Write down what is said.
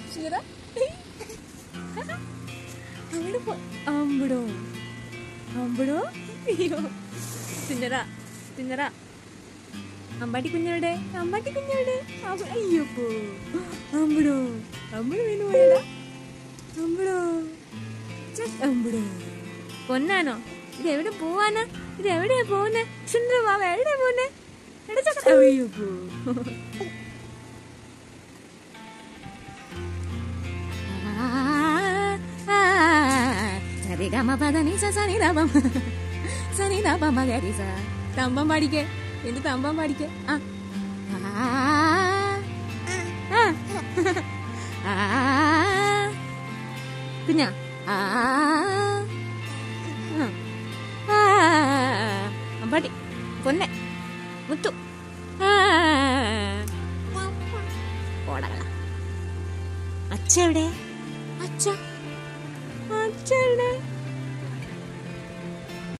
സുന്ദര അവിടെ പോ അമ്പടോ അമ്പടോ അയ്യോ സുന്ദര സുന്ദര അമ്പാട്ടി കുഞ്ഞെവിടെ അമ്പാട്ടി കുഞ്ഞെവിടെ അമ്പ- അയ്യപ്പോ അമ്പടോ അമ്പട് വീണ് പോയടാ അമ്പടോ ഛെ, അമ്പടോ പൊന്നാനോ ഇത് എവിടെ പോവാനാ ഇത് എവിടെയാ പോകുന്നേ സുന്ദര ബാബ എവിടെയാ പോകുന്നേ എടാ ചക്ക അയ്യപ്പോ തമ്പം പാടിക്കേ എന്റെ തമ്പം പാടിക്കേ ആ ആ. ആ. കുഞ്ഞാ ആ ആ. അമ്പാട്ടി പൊന്നെ മുത്തു ആ. ഓടകള അച്ഛ എവിടെ അച്ഛ അച്ഛ എവിടെ